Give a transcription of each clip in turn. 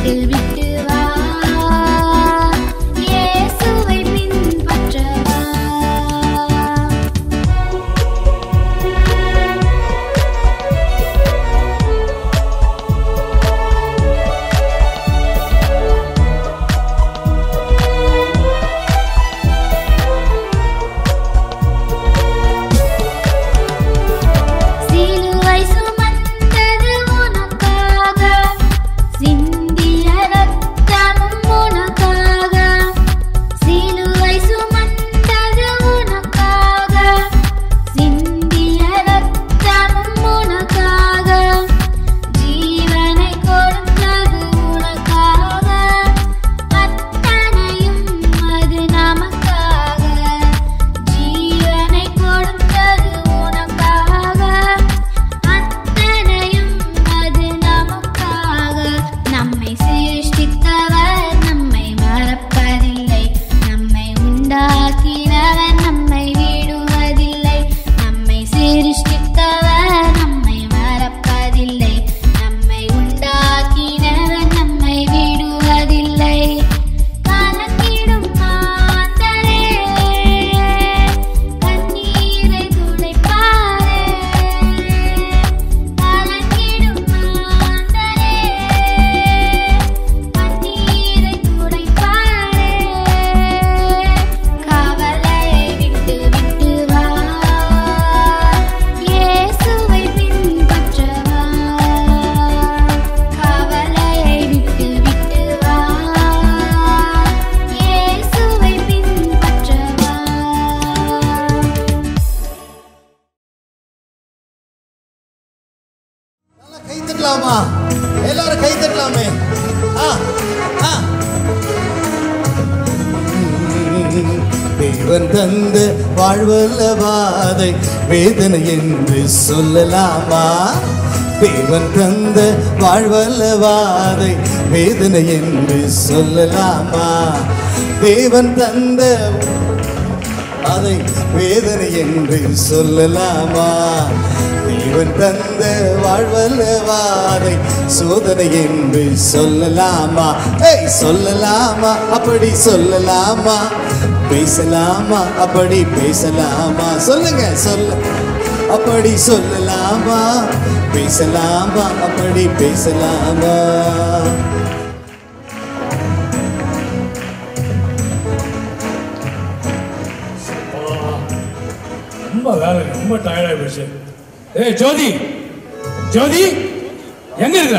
விட்டு விட்டு வா இயேசுவை பின்பற்றவா சிலுவை சுமந்தது உனக்காக சிந்திய ரத்தமும் உனக்காக சிலுவை சுமந்தது உனக்காக சிந்திய ரத்தமும் உனக்காக ஜீவனை கொடுத்தது உனக்காக அத்தனையும் அது நமக்காக ஜீவனை கொடுத்தது உனக்காக அத்தனையும் அது நமக்காக நம்மை சிருஷ்டித்தவர் நம்மை மறப்பதில்லை நம்மை உண்டாக்கினவர் நம்மை விடுவதில்லை நம்மை சிருஷ்டித்தவர் நம்மை மறப்பதில்லை நம்மை உண்டாக்கினவர் நம்மை விடுவதில்லை கலங்கிடும் மாந்தரே கண்ணீரை துடைப்பாரே கலங்கிடும் மாந்தரே கண்ணீரை துடைப்பாரே கவலையை விட்டு விட்டு வா இயேசுவை பின்பற்றவா கவலையை விட்டு விட்டு வா இயேசுவை பின்பற்றவா நல்லா கை தட்டலாமா எல்லாரும் கை தட்டலாமே ஆ ஆ தேவன் தந்த வாழ்வல்ல வாதை வேதனை என்று சொல்லலாமா தேவன் தந்த வாழ்வல்ல வாதை வேதனை என்று சொல்லலாமா தேவன் தந்த அதை வேதனை என்று சொல்லலாமா தேவன் தந்த வாழ்வல்லவாதை சோதனை என்று சொல்லலாமா ஏய் சொல்லலாமா அப்படி சொல்லலாமா பேசலாமா அப்படி பேசலாமா சொல்லுங்க சொல்ல அப்படி சொல்லலாமா பேசலாமா அப்படி பேசலாமா ரொம்ப வேலை ரொம்ப டயர்டாகி போச்சு ஏய் ஜோதி ஜோதி எங்க இருக்கிற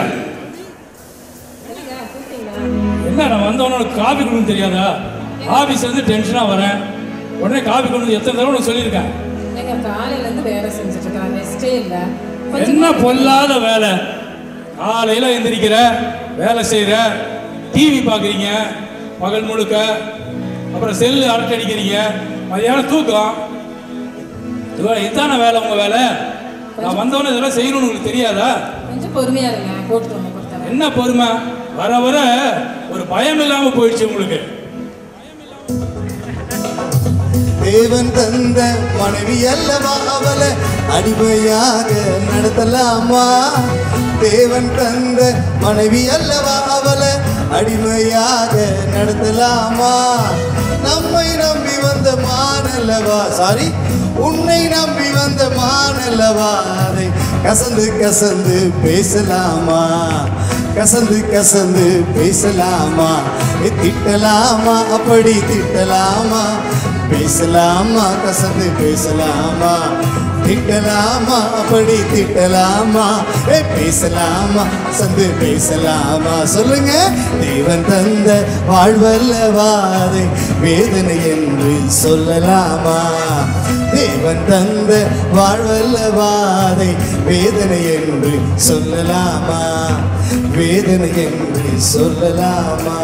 என்ன நான் வந்தவனோட காபி கொடுன்னு தெரியாதா ஆபீஸ்ல இருந்து டென்ஷனா வரேன் உடனே காபி கொண்டு வந்து எத்தனை தடவை உனக்கு சொல்லியிருக்கேன் எங்க காலையில இருந்து வேலை செஞ்சுட்டு இருக்கேன் ரெஸ்டே இல்ல என்ன பொல்லாத வேலை காலையில எந்திரிக்கிற வேலை செய்யற டிவி பார்க்குறீங்க பகல் முழுக்க அப்புறம் செல்லு அரட்டை அடிக்கிறீங்க மதியானம் தூக்கம் இதுவா இதுதானே வேலை உங்க வேலை நான் வந்தவொடனே இதெல்லாம் செய்யணும்னு உங்களுக்கு தெரியாதா கொஞ்சம் பொறுமையா இருங்க போட்டு வந்து கொடுத்தேன் என்ன பொறுமை வர வர ஒரு பயம் இல்லாம போயிடுச்சு உங்களுக்கு தேவன் தந்த மனைவி அல்லவா அவளை அடிமையாக நடத்தலாமா தேவன் தந்த மனைவி அல்லவா அவளை அடிமையாக நடத்தலாமா நம்மை நம்பி வந்த மானல்லவா சாரி உன்னை நம்பி வந்த மானல்லவா அதை கசந்து கசந்து பேசலாமா கசந்து கசந்து பேசலாமா ஏ, திட்டலாமா அப்படி திட்டலாமா பேசலாமா கசந்து பேசலாமா திட்டலாமா அப்படி திட்டலாமா ஏ பேசலாமா கசந்து பேசலாமா சொல்லுங்க தேவன் தந்த வாழ்வல்லவாதை வேதனை என்று சொல்லலாமா தேவன் தந்த வாழ்வல்லவாதை வேதனை என்று சொல்லலாமா வேதனை என்று சொல்லலாமா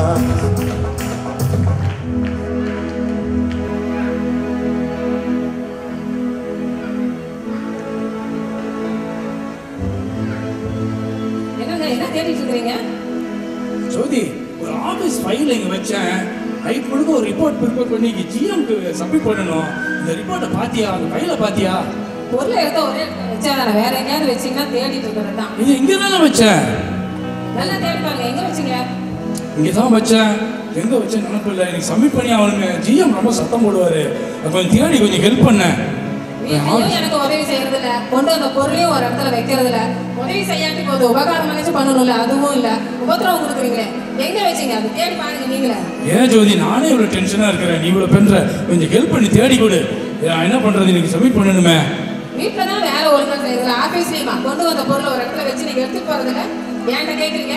என்னங்க என்ன தேடிட்டு இருக்கிறீங்க ஜோதி ஒரு ஆபீஸ் ஃபைல் இங்க வச்சேன் நைட் முழுக்க ஒரு ரிப்போர்ட் ப்ரிப்பேர் பண்ணி ஜிஎம்க்கு சப்மிட் பண்ணணும் இந்த ரிப்போர்ட்டை பாத்தியா அந்த ஃபைலை பாத்தியா பொருளை எடுத்த ஒரே இடத்துல வச்சா தானே வேற எங்கேயாவது வச்சீங்கன்னா தேடிட்டு இருக்கிறது தான் இது இங்க தானே வச்சேன் நல்லா தேடி பாருங்க எங்க வச்சீங்க இங்கே தான் வச்சேன் எங்கே வச்சேன் நினப்பு இல்லை எனக்கு சப்மிட் பண்ணி அவனுங்க ஜிஎம் ரொம்ப சத்தம் போடுவார் கொஞ்சம் தேடி கொஞ்சம் ஹெல்ப் பண்ணேன் வீட்லயும் எனக்கு உதவி செய்யறது இல்ல கொண்டு வந்த பொருளையும் ஒரு இடத்துல வைக்கிறது இல்ல உதவி செய்யாட்டி போது உபகாரம் நினைச்சு பண்ணணும்ல அதுவும் இல்ல உபத்திரவம் கொடுக்குறீங்களே எங்க வச்சீங்க அது தேடி பாருங்க நீங்களே ஏன் ஜோதி நானே இவ்வளோ டென்ஷனாக இருக்கிறேன் நீ இவ்வளோ பண்ணுற கொஞ்சம் ஹெல்ப் பண்ணி தேடி கொடு நான் என்ன பண்ணுறது இன்னைக்கு சப்மிட் பண்ணணுமே வீட்ல தான் வேலை ஒழுங்கா செய்யறதுல ஆபீஸ்லயுமா கொண்டு வந்த பொருளை ஒரு இடத்துல வச்சு நீங்க எடுத்துட்டு போறது இல்ல ஏன்ட்ட கேக்குறீங்க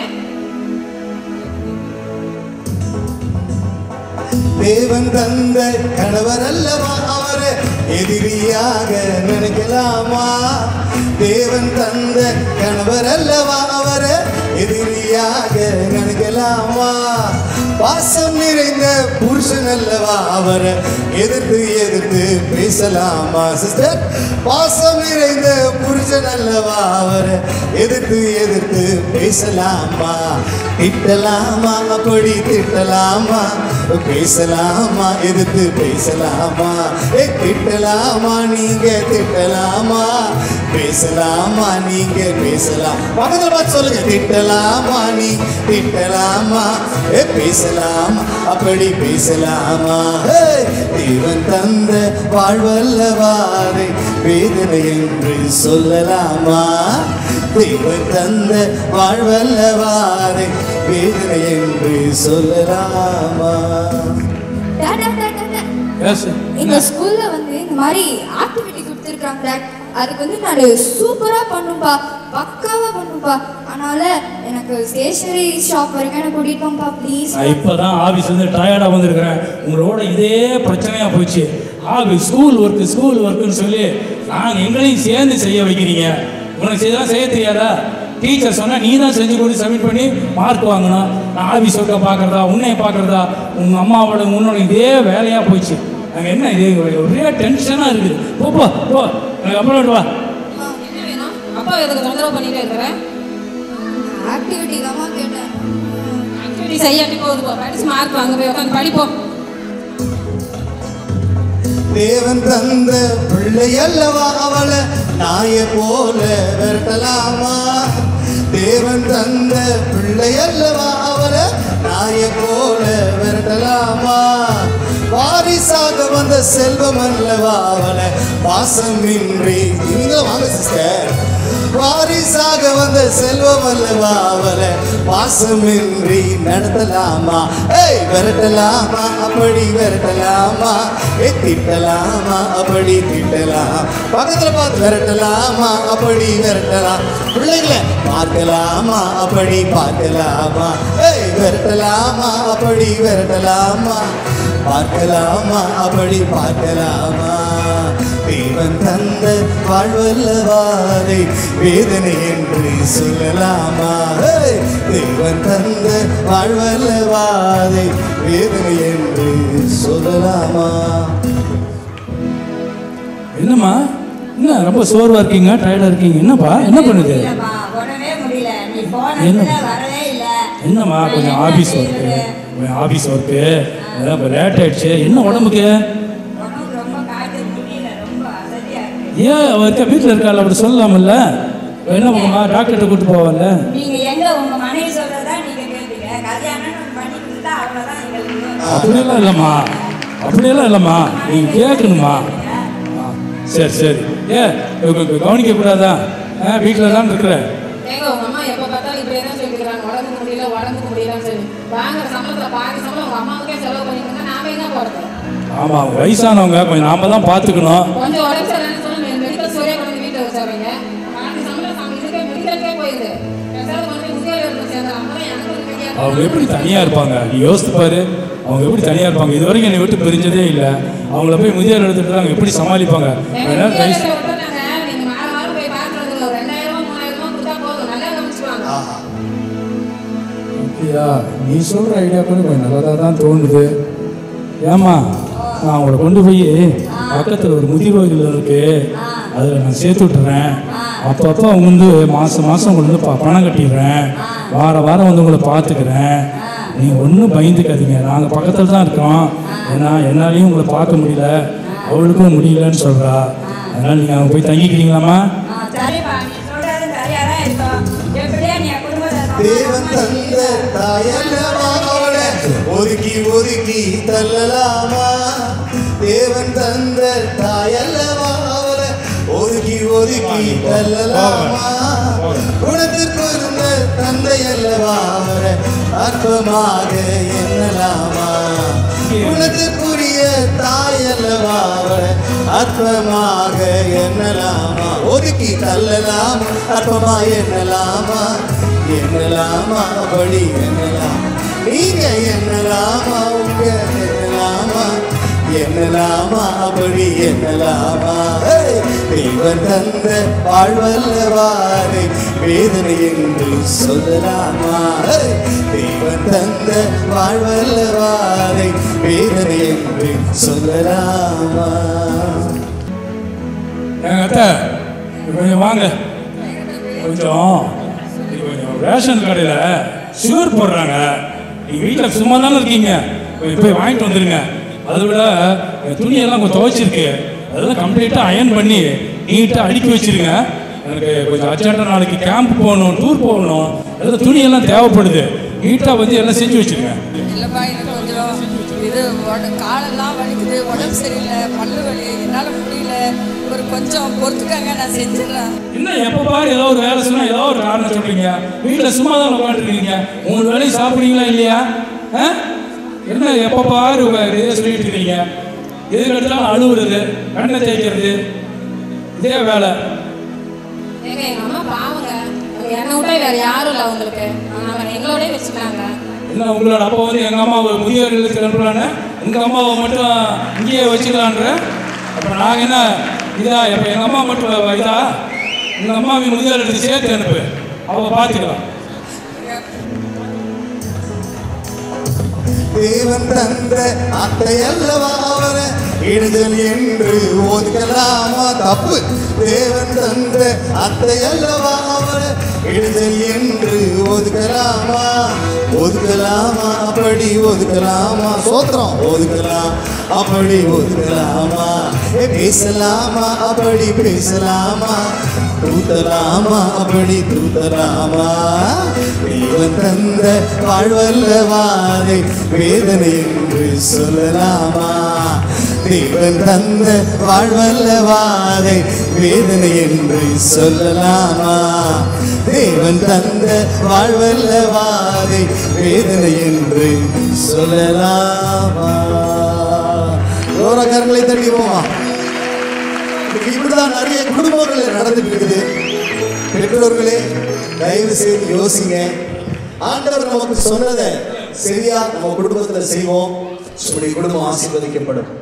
தேவன் தந்த கணவர் அல்லவா அவரை எதிரியாக நினைக்கலாமா தேவன் தந்த கணவர் அல்லவா அவரை எதிரியாக நினைக்கலாமா பாசம் நிறைந்த புருஷன் அல்லவா அவரை எதிர்த்து எதிர்த்து பேசலாமா சிஸ்டர் பாசம் நிறைந்த புருஷன் அல்லவா அவரை எதிர்த்து எதிர்த்து பேசலாமா திட்டலாமா அப்படி திட்டலாமா பேசலாமா எதிர்த்து பேசலாமா ஏ திட்டலாமா நீங்க திட்டலாமா பேசலாமா நீங்க பேசலாம் பக்கத்துல பார்த்து சொல்லுங்க திட்டலாமா நீ திட்டலாமா ஏ பேசலாமா அப்படி பேசலாமா ஏ, தேவன் தந்த வாழ்வல்லவாரை வேதனை என்று சொல்லலாமா தேவன் தந்த வாழ்வல்லவாரை வேதனை என்று சொல்லலாமா டாடா டாடா டாடா எஸ் எங்க ஸ்கூல்ல வந்து இந்த மாதிரி ஆக்டிவிட்டி கொடுத்துருக்காங்க டாட் அதுக்கு வந்து நான் சூப்பரா பண்ணும்பா பக்காவா பண்ணும்பா அதனால எனக்கு ஸ்டேஷனரி ஷாப் வரைக்கும் என்ன கூட்டிட்டு போங்கப்பா ப்ளீஸ் நான் இப்போ தான் ஆஃபீஸ் வந்து டயர்டாக வந்திருக்கிறேன் உங்களோட இதே பிரச்சனையாக போச்சு ஆஃபீஸ் ஸ்கூல் ஒர்க்கு ஸ்கூல் ஒர்க்குன்னு சொல்லி நாங்கள் எங்களையும் சேர்ந்து செய்ய வைக்கிறீங்க உனக்கு செய்யலாம் செய்ய தெரியாதா டீச்சர் சொன்னால் நீ தான் செஞ்சு கொண்டு சப்மிட் பண்ணி மார்க் வாங்கணும் நான் ஆஃபீஸ் ஒர்க்கை பார்க்குறதா உன்னை பார்க்குறதா உங்கள் அம்மாவோட உன்னோட இதே வேலையாக போச்சு நாங்கள் என்ன இது ஒரே டென்ஷனாக இருக்குது போ போ போ எனக்கு அப்புறம் வா என்ன வேணும் அப்பா எதுக்கு தொந்தரவு பண்ணிட்டே இருக்கிறேன் ஆக்டிவிட்டி தான் கேட்டேன் ஆக்டிவிட்டி செய்யாட்டி போகுது போ படிச்சு மார்க் வாங்க போய் உட்காந்து படிப்போம் தேவன் தந்த பிள்ளை அல்லவா அவளை நாய போல விரட்டலாமா தேவன் தந்த பிள்ளை அல்லவா அவளை நாய போல விரட்டலாமா வாரிசாக வந்த செல்வம் அல்லவா அவளை பாசமின்றி நீங்களும் வாங்க சிஸ்டர் வாரிசாக வந்த செல்வம் அல்லவா அவளை பாசமின்றி நடத்தலாமா ஏய் விரட்டலாமா அப்படி விரட்டலாமா ஏ திட்டலாமா அப்படி திட்டலாம் பக்கத்துல பார்த்து விரட்டலாமா அப்படி விரட்டலாம் பிள்ளைகளை பார்க்கலாமா அப்படி பார்க்கலாமா ஏய் விரட்டலாமா அப்படி விரட்டலாமா பார்க்கலாமா அப்படி பார்க்கலாமா தேவன் தந்த வாழ்வல்லவாதை வேதனை என்று சொல்லலாமா ஏய், தேவன் தந்த வாழ்வல்லவாதை வேதனை என்று சொல்லலாமா என்னம்மா என்ன ரொம்ப சோர்வாக இருக்கீங்க டயர்டாக இருக்கீங்க என்னப்பா என்ன பண்ணுது இல்லம்மா, உடனே முடியல நீ போன என்ன? இடத்துல வரவே இல்ல என்னம்மா கொஞ்சம் என்ன ஆஃபீஸ் ஒர்க்கு செய்யறது? கொஞ்சம் ஆஃபீஸ் ஒர்க்கு அதான் இப்போ லேட் ஆயிடுச்சு என்ன உடம்புக்கு உடம்பு ரொம்ப காய்ச்சல் முடியல ரொம்ப அசதியா இருக்கு ஏன் அவ இருக்க வீட்டில் இருக்காள் அப்படி சொல்லலாம்ல என்ன பண்ணுமா டாக்டர்கிட்ட கூட்டு போவான்ல நீங்க எங்க உங்க மனைவி சொல்றதா நீங்க கேட்டீங்க கல்யாணம் பண்ணி கொடுத்தா அவ்வளவுதான் எங்களுக்கு அப்படியெல்லாம் இல்லைம்மா அப்படியெல்லாம் இல்லைம்மா நீங்கள் கேட்கணுமா ஆ, சரி சரி ஏ கவனிக்க கூடாதா ஆ வீட்டில் தான் இருக்கிற ஏங்க உங்க அம்மா எப்ப பார்த்தாலும் இப்படியே தான் சொல்லிக்கிறாங்க உடம்புக்கு முடியல உடம்புக்கு முடியலன்னு சொல்லி வாங்குற சம்பளத்துல பாதி சம்பளம் உங்க அம்மாவுக்கே செலவு பண்ணிருந்தா நாம எங்க போறது ஆமாம் அவங்க வயசானவங்க கொஞ்சம் நாம தான் பார்த்துக்கணும் கொஞ்சம் உடம்பு சரியில்லைன்னு சொல்லி மெடிக்கல் ஸ்டோரே கொண்டு வந்து வீட்டில் வச்சாங்க பாதி சம்பளம் சம்பளம் இதுக்கே மெடிக்கலுக்கே போயிடுது பேசாத கொண்டு போய் முதியோர் இல்லத்துல சேர்ந்தா அப்ப தான் எனக்கு ஒரு கையா அவங்க எப்படி தனியாக இருப்பாங்க நீ யோசித்து பாரு அவங்க எப்படி தனியாக இருப்பாங்க இது வரைக்கும் என்னை விட்டு பிரிஞ்சதே இல்லை அவங்கள போய் முதியோர் எடுத்துட்டு அவங்க எப்படி சமாளிப்பாங்க எங்க அதனால முதியோர் தயவு இல்லத்துல விட்டுட்டாங்க நீங்க மாதம் மாதம் போய் பார்க்கறது இல்லை ஒரு ரெண்டாயிரமோ மூணாயிரமோ கொடுத்தா போதும் நல்லா கவனிச்சுக்குவாங்க ஆஹா அப்படியா நீ சொல்கிற ஐடியா கூட கொஞ்சம் நல்லதாக தான் தோணுது ஏம்மா நான் அவங்கள கொண்டு போய் பக்கத்தில் ஒரு முதியோர் இல்லம் இருக்கு அதில் நான் சேர்த்து விட்டுறேன் அப்பப்போ அவங்க வந்து மாதம் மாதம் கொண்டு வந்து ப- பணம் கட்டிடுறேன் வார வாரம் வந்து உங்களை பார்த்துக்கிறேன் நீங்கள் ஒன்றும் பயந்துக்காதீங்க நாங்கள் பக்கத்தில் தான் இருக்கோம் ஏன்னா என்னாலையும் உங்களை பார்க்க முடியல அவளுக்கும் முடியலன்னு சொல்கிறா அதனால் நீங்கள் அங்கே போய் தங்கிக்கிறீங்களாம்மா ஆ, சரிப்பா நீ சொல்றது சரியா தான் இருக்கும் எப்படியா நீ என் குடும்பத்தை தேவன் தந்த தாயல்லவா அவளை ஒதுக்கி ஒதுக்கி தள்ளலாமா தேவன் தந்த தாயல்லவா அவளை ஒதுக்கி ஒதுக்கி தள்ளலாமா குணத்திற்கு இருந்த தந்தை அல்லவா அவரை அற்பமாக எண்ணலாமா குணத்திற்குரிய தாய் அல்லவா அவரை அற்பமாக எண்ணலாமா ஒதுக்கி தள்ளலாமா அற்பமா எண்ணலாமா எண்ணலாமா வழி எண்ணலாம் நீங்க எண்ணலாமா உங்க எண்ணலாமா என்னலாமா அப்படி என்னலாமா ஏய், தெய்வம் தந்த வாழ்வல்லவாரை வேதனை என்று சொல்லலாமா ஏய், தெய்வம் தந்த வாழ்வல்லவாரை வேதனை என்று சொல்லலாமா எங்க அத்தை கொஞ்சம் வாங்க கொஞ்சம் இது கொஞ்சம் ரேஷன் கடையில் சுகர் போடுறாங்க நீங்கள் வீட்டில் சும்மா தானே இருக்கீங்க கொஞ்சம் போய் வாங்கிட்டு வந்துருங்க அதை விட என் துணியெல்லாம் கொஞ்சம் துவைச்சிருக்கு அதெல்லாம் கம்ப்ளீட்டாக அயன் பண்ணி நீட்டாக அடுக்கி வச்சிருங்க எனக்கு கொஞ்சம் அர்ஜென்ட்டாக நாளைக்கு கேம்ப் போகணும் டூர் போகணும் எல்லாம் துணியெல்லாம் தேவைப்படுது நீட்டாக வந்து எல்லாம் செஞ்சு வச்சிருங்க இல்லைப்பா எனக்கு கொஞ்சம் இது உட- காலெல்லாம் வலிக்குது உடம்பு சரியில்லை பல்லு வலி என்னால் முடியல ஒரு கொஞ்சம் பொறுத்துக்கங்க நான் செஞ்சிடறேன் என்ன எப்போ பாரு ஏதோ ஒரு வேலை சொன்னா ஏதோ ஒரு காரணம் சொல்றீங்க வீட்டில் சும்மா தான் உட்காந்துருக்கீங்க மூணு வேலையும் சாப்பிட்றீங்களா இல்லையா ஆ? என்ன எப்போ பாரு உங்க இதே சொல்லிட்டு இருக்கீங்க எதுக்கு எடுத்தாலும் அழுவுறது கண்ணை தேய்க்கிறது இதே வேலை ஏங்க எங்க அம்மா பாவங்க அவங்க என்னை விட்டா வேற யாரும் இல்லை அவங்களுக்கு அவங்க எங்களோடய வச்சுக்கிறாங்க என்ன உங்களோட அப்பா வந்து எங்கள் அம்மாவை முதியோர் இல்லத்துக்கு அனுப்புறானே உங்கள் அம்மாவை மட்டும் இங்கேயே வச்சுக்கலான்ற அப்புறம் நாங்கள் என்ன இதா இப்போ எங்கள் அம்மா மட்டும் இதா உங்கள் அம்மாவை முதியோர் இல்லத்துக்கு சேர்த்து அனுப்பு அவள் பார்த்துக்கலாம் தேவன் தந்த அத்தை அல்லவா அவரை இடுதல் என்று ஒதுக்கலாமா தப்பு தேவன் தந்த அத்தை அல்லவா அவரை இடுதல் என்று ஒதுக்கலாமா ஒதுக்கலாமா அப்படி ஒதுக்கலாமா சோத்திரம் ஒதுக்கலாம் அப்படி ஒதுக்கலாமா ஏ, பேசலாமா அப்படி பேசலாமா தூத்தலாமா அப்படி தூத்தலாமா தேவன் தந்த வாழ்வல்லவாதை வேதனை என்று சொல்லலாமா தேவன் தந்த வாழ்வல்லவாதை வேதனை என்று சொல்லலாமா தேவன் தந்த வாழ்வல்லவாதை வேதனை என்று சொல்லலாமா யோரக்காரங்களை தள்ளி போமா இன்னைக்கு இப்படிதான் நிறைய குடும்பங்கள் நடந்துட்டு இருக்குது பெற்றோர்களே தயவு செய்து யோசிங்க ஆண்டவர் நமக்கு சொன்னதை சரியா நம்ம குடும்பத்துல செய்வோம் உங்களுடைய குடும்பம் ஆசீர்வதிக்கப்படும்